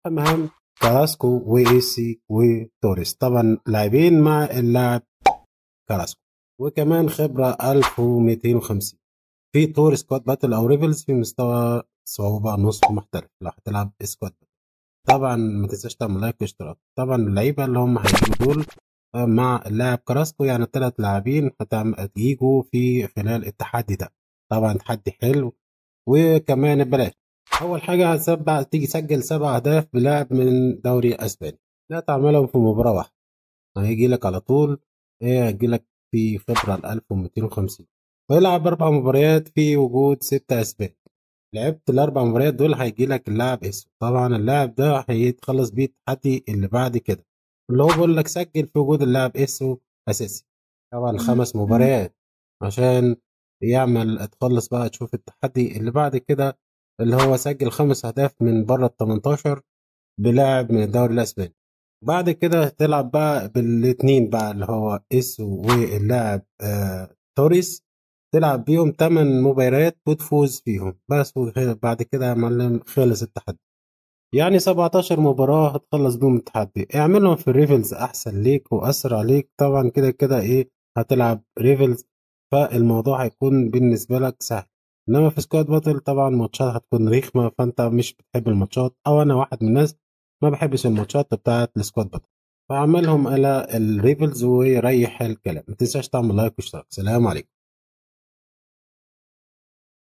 مهام كاراسكو وايسي وتوريس طبعا لاعبين مع اللاعب كاراسكو وكمان خبرة 1250 في تور سكواد باتل او ريفلز في مستوى صعوبة نص محترف لو هتلعب سكواد باتل. طبعا ما تنساش تعمل لايك واشتراك طبعا اللعيبة اللي هم هيجوا دول مع اللاعب كراسكو يعني الثلاث لاعبين هتيجوا في خلال التحدي ده طبعا تحدي حلو وكمان ببلاش اول حاجه هتسبع تيجي تسجل سبع اهداف بلاعب من دوري اسباني لا تعملهم في مباراه واحده هيجي لك على طول ايه هيجي لك في خبره ال 1250 ويلعب اربع مباريات في وجود ستة اسبان لعبت الاربع مباريات دول هيجي لك اللاعب اسمه طبعا اللاعب ده هيتخلص بيه التحدي اللي بعد كده اللي هو بيقول لك سجل في وجود اللاعب اسمه اساسي طبعا خمس مباريات عشان يعمل تخلص بقى تشوف التحدي اللي بعد كده اللي هو سجل خمس اهداف من بره ال 18 بلاعب من الدوري الاسباني بعد كده تلعب بقى بالاثنين بقى اللي هو اسو واللاعب آه توريس تلعب بيهم 8 مباريات وتفوز فيهم بس بعد كده يا معلم خلص التحدي يعني 17 مباراة هتخلص بيهم التحدي اعملهم في الريفلز احسن ليك واسرع ليك طبعا كده كده ايه هتلعب ريفلز فالموضوع هيكون بالنسبة لك سهل انما في سكواد باتل طبعا ماتشات هتكون رخمة فانت مش بتحب الماتشات او انا واحد من الناس ما بحبش الماتشات بتاعت السكواد باتل فاعملهم على الريفلز ويريح الكلام ما تنساش تعمل لايك واشتراك سلام عليكم